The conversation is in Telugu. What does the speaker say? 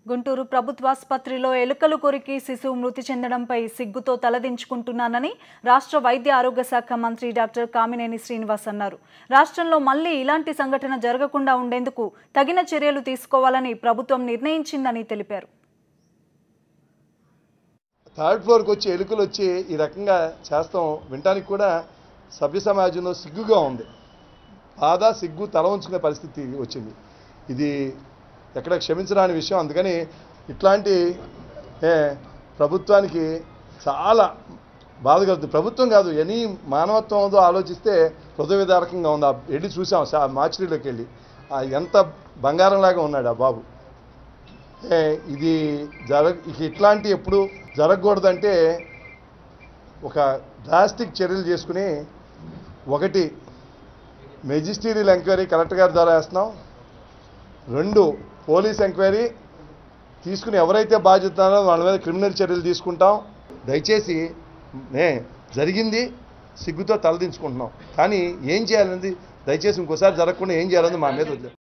గుంటూరు ప్రభుత్వాసుపత్రిలో ఎలుకలు కొరికి శిశువు మృతి చెందడంపై సిగ్గుతో తలదించుకుంటున్నానని రాష్ట్ర వైద్య ఆరోగ్య శాఖ మంత్రి డాక్టర్ కామినేని శ్రీనివాస్ అన్నారు రాష్ట్రంలో మళ్లీ ఇలాంటి సంఘటన జరగకుండా ఉండేందుకు తగిన చర్యలు తీసుకోవాలని ప్రభుత్వం నిర్ణయించిందని తెలిపారు థర్డ్ ఫ్లోర్కి వచ్చి ఎలుకలు వచ్చి ఈ రకంగా చేస్తాం వినటానికి కూడా సభ్య సమాజంలో సిగ్గుగా ఉంది బాధ సిగ్గు తల ఉంచుకునే పరిస్థితి వచ్చింది ఇది ఎక్కడ క్షమించరాని విషయం అందుకని ఇట్లాంటి ఏ, ప్రభుత్వానికి చాలా బాధ కలుగుతుంది ప్రభుత్వం కాదు ఎనీ మానవత్వంతో ఆలోచిస్తే హృదయ విదారకంగా ఉంది ఆ వెళ్ళి చూసాం సా మార్చిలోకి వెళ్ళి ఆ ఎంత బంగారంలాగా ఉన్నాడు ఆ బాబు ఏ, ఇది జరగ ఇక ఇట్లాంటి ఎప్పుడు జరగకూడదంటే ఒక డ్రాస్టిక్ చర్యలు చేసుకుని ఒకటి మెజిస్టీరియల్ ఎంక్వైరీ కలెక్టర్ గారి ద్వారా వేస్తున్నాం రెండు పోలీస్ ఎంక్వైరీ తీసుకుని ఎవరైతే బాధ్యత ఉన్నారో వాళ్ళ మీద క్రిమినల్ చర్యలు తీసుకుంటాం దయచేసి నే జరిగింది సిగ్గుతో తలదించుకుంటున్నాం కానీ ఏం చేయాలనేది దయచేసి ఇంకోసారి జరగకుండా ఏం చేయాలనేది మా మీద వదిలేదు